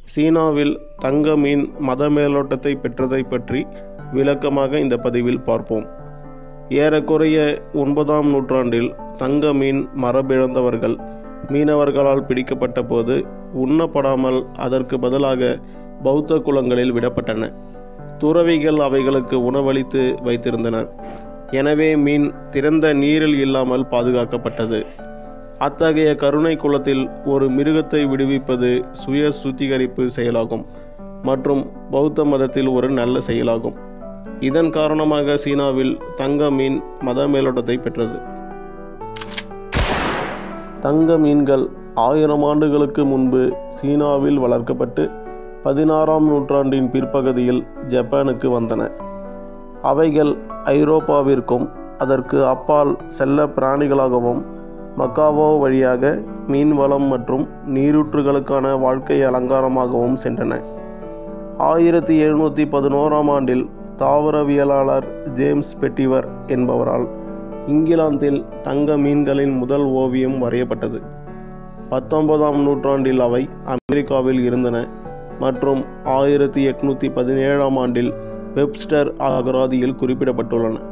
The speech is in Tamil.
சீனாவில் தங்க மீன் மத மேலோட்டத்தை பெற்றதை பற்றி விளக்கமாக இந்த பதிவில் பார்ப்போம் ஏறக்குறைய ஒன்பதாம் நூற்றாண்டில் தங்க மீன் மரபிழந்தவர்கள் மீனவர்களால் பிடிக்கப்பட்ட போது உண்ணப்படாமல் அதற்கு பதிலாக பௌத்த குளங்களில் விடப்பட்டன துறவிகள் அவைகளுக்கு உணவளித்து வைத்திருந்தனர் எனவே மீன் திறந்த நீரில் இல்லாமல் பாதுகாக்கப்பட்டது அத்தகைய கருணை குளத்தில் ஒரு மிருகத்தை விடுவிப்பது சுய சுத்திகரிப்பு செயலாகும் மற்றும் பௌத்த மதத்தில் ஒரு நல்ல செயலாகும் இதன் காரணமாக சீனாவில் தங்க மீன் மத மேலோட்டத்தை பெற்றது தங்க மீன்கள் ஆயிரம் ஆண்டுகளுக்கு முன்பு சீனாவில் வளர்க்கப்பட்டு பதினாறாம் நூற்றாண்டின் பிற்பகுதியில் ஜப்பானுக்கு வந்தன அவைகள் ஐரோப்பாவிற்கும் அதற்கு அப்பால் செல்ல பிராணிகளாகவும் மக்காவோ வழியாக மீன்வளம் மற்றும் நீரூற்றுகளுக்கான வாழ்க்கை அலங்காரமாகவும் சென்றன ஆயிரத்தி எழுநூற்றி பதினோராம் ஆண்டில் தாவரவியலாளர் ஜேம்ஸ் பெட்டிவர் என்பவரால் இங்கிலாந்தில் தங்க மீன்களின் முதல் ஓவியம் வரையப்பட்டது பத்தொன்பதாம் நூற்றாண்டில் அவை அமெரிக்காவில் இருந்தன மற்றும் ஆயிரத்தி எட்நூற்றி பதினேழாம் ஆண்டில் வெப்ஸ்டர் அகராதியில் குறிப்பிடப்பட்டுள்ளன